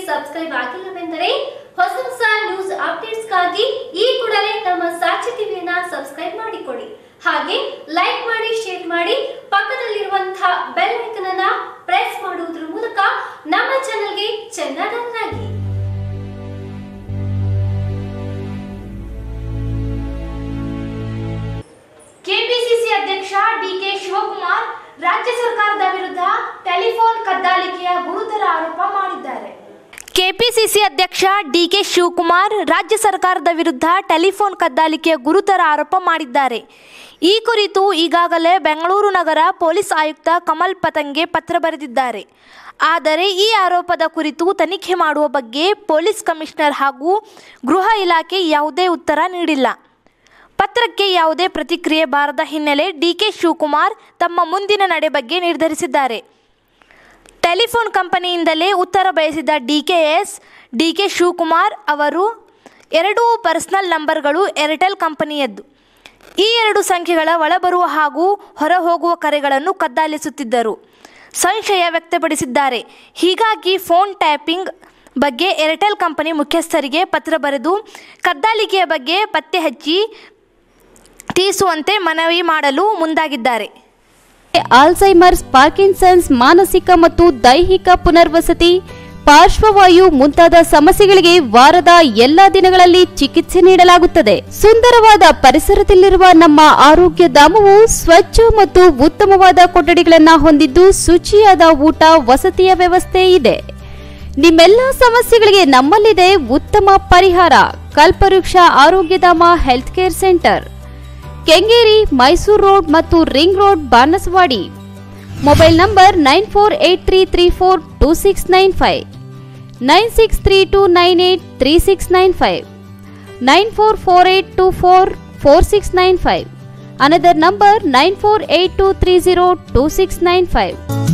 subscribe ಆಗಿಲ್ಲವೆಂದರೆ ಹೊಸ ಹೊಸ news ಅಪ್ಡೇಟ್ಸ್ಗಾಗಿ ಈ ಕೂಡಲೇ ನಮ್ಮ ಸಾಕ್ಷಿ ಟಿವಿಯನ್ನ ಸಬ್ಸ್ಕ್ರೈಬ್ ಮಾಡಿಕೊಳ್ಳಿ ಹಾಗೆ ಲೈಕ್ ಮಾಡಿ ಶೇರ್ ಮಾಡಿ ಪಕ್ಕದಲ್ಲಿರುವಂತಹ ಬೆಲ್ ಐಕನ್ ಅನ್ನ ಪ್ರೆಸ್ ಮಾಡುವುದರ ಮೂಲಕ ನಮ್ಮ ಚಾನೆಲ್ಗೆ ಚೆನ್ನಾಗಿ ಕೆಪಿಸಿಸಿ ಅಧ್ಯಕ್ಷ ಡಿಕೆ ಶಿವಕುಮಾರ್ ರಾಜ್ಯ ಸರ್ಕಾರದ ವಿರುದ್ಧ ಟೆಲಿಫೋನ್ ಕದ್ದಾಲಿಕೆಯ ಗುರುತರ ಆರೋಪ ಮಾಡಿದ್ದಾರೆ ಕೆಪಿಸಿಸಿ ಅಧ್ಯಕ್ಷ ಡಿಕೆ ಶಿವಕುಮಾರ್ ರಾಜ್ಯ ಸರ್ಕಾರದ ವಿರುದ್ಧ ಟೆಲಿಫೋನ್ ಕದ್ದಾಲಿಕೆಯ ಗುರುತರ ಆರೋಪ ಮಾಡಿದ್ದಾರೆ ಈ ಕುರಿತು ಈಗಾಗಲೇ ಬೆಂಗಳೂರು ನಗರ ಪೊಲೀಸ್ ಆಯುಕ್ತ ಕಮಲ್ ಪತಂಗೆ ಪತ್ರ ಬರೆದಿದ್ದಾರೆ ಆದರೆ ಈ ಆರೋಪದ ಕುರಿತು ತನಿಖೆ ಮಾಡುವ ಬಗ್ಗೆ ಪೊಲೀಸ್ ಕಮಿಷನರ್ ಹಾಗೂ ಗೃಹ ಇಲಾಖೆ ಯಾವುದೇ ಉತ್ತರ ನೀಡಿಲ್ಲ ಪತ್ರಕ್ಕೆ ಯಾವುದೇ ಪ್ರತಿಕ್ರಿಯೆ ಬಾರದ ಹಿನ್ನೆಲೆ ಡಿಕೆ ಶಿವಕುಮಾರ್ ತಮ್ಮ ಮುಂದಿನ ನಡೆ ಬಗ್ಗೆ ನಿರ್ಧರಿಸಿದ್ದಾರೆ ಟೆಲಿಫೋನ್ ಕಂಪನಿಯಿಂದಲೇ ಉತ್ತರ ಬಯಸಿದ ಡಿಕೆಎಸ್ ಡಿಕೆ ಶಿವಕುಮಾರ್ ಅವರು ಎರಡೂ ಪರ್ಸನಲ್ ನಂಬರ್ಗಳು ಏರ್ಟೆಲ್ ಕಂಪನಿಯದ್ದು ಈ ಎರಡು ಸಂಖ್ಯೆಗಳ ಒಳಬರುವ ಹಾಗೂ ಹೊರಹೋಗುವ ಕರೆಗಳನ್ನು ಕದ್ದಾಲಿಸುತ್ತಿದ್ದರು ಸಂಶಯ ವ್ಯಕ್ತಪಡಿಸಿದ್ದಾರೆ ಹೀಗಾಗಿ ಫೋನ್ ಟ್ಯಾಪಿಂಗ್ ಬಗ್ಗೆ ಏರ್ಟೆಲ್ ಕಂಪನಿ ಮುಖ್ಯಸ್ಥರಿಗೆ ಪತ್ರ ಬರೆದು ಕದ್ದಾಲಿಕೆಯ ಬಗ್ಗೆ ಪತ್ತೆ ಹಚ್ಚಿ ತೀಸುವಂತೆ ಮನವಿ ಮಾಡಲು ಮುಂದಾಗಿದ್ದಾರೆ ಆಲ್ಝೈಮರ್ಸ್ ಪಾರ್ಕಿನ್ಸನ್ಸ್ ಮಾನಸಿಕ ಮತ್ತು ದೈಹಿಕ ಪುನರ್ವಸತಿ ಪಾರ್ಶ್ವವಾಯು ಮುಂತಾದ ಸಮಸ್ಯೆಗಳಿಗೆ ವಾರದ ಎಲ್ಲಾ ದಿನಗಳಲ್ಲಿ ಚಿಕಿತ್ಸೆ ನೀಡಲಾಗುತ್ತದೆ ಸುಂದರವಾದ ಪರಿಸರದಲ್ಲಿರುವ ನಮ್ಮ ಆರೋಗ್ಯ ಧಾಮವು ಸ್ವಚ್ಛ ಮತ್ತು ಉತ್ತಮವಾದ ಕೊಠಡಿಗಳನ್ನು ಹೊಂದಿದ್ದು ಶುಚಿಯಾದ ಊಟ ವಸತಿಯ ವ್ಯವಸ್ಥೆ ಇದೆ ನಿಮ್ಮೆಲ್ಲ ಸಮಸ್ಯೆಗಳಿಗೆ ನಮ್ಮಲ್ಲಿದೆ ಉತ್ತಮ ಪರಿಹಾರ Kalpavriksha Arogyadhama health care centre Kengeri Mysuru road ಮತ್ತು ring road Banaswadi mobile number nine four eight three three four two six nine five nine six three two nine eight three six nine five nine four four eight two four four six nine five another number nine four eight two three zero two six nine five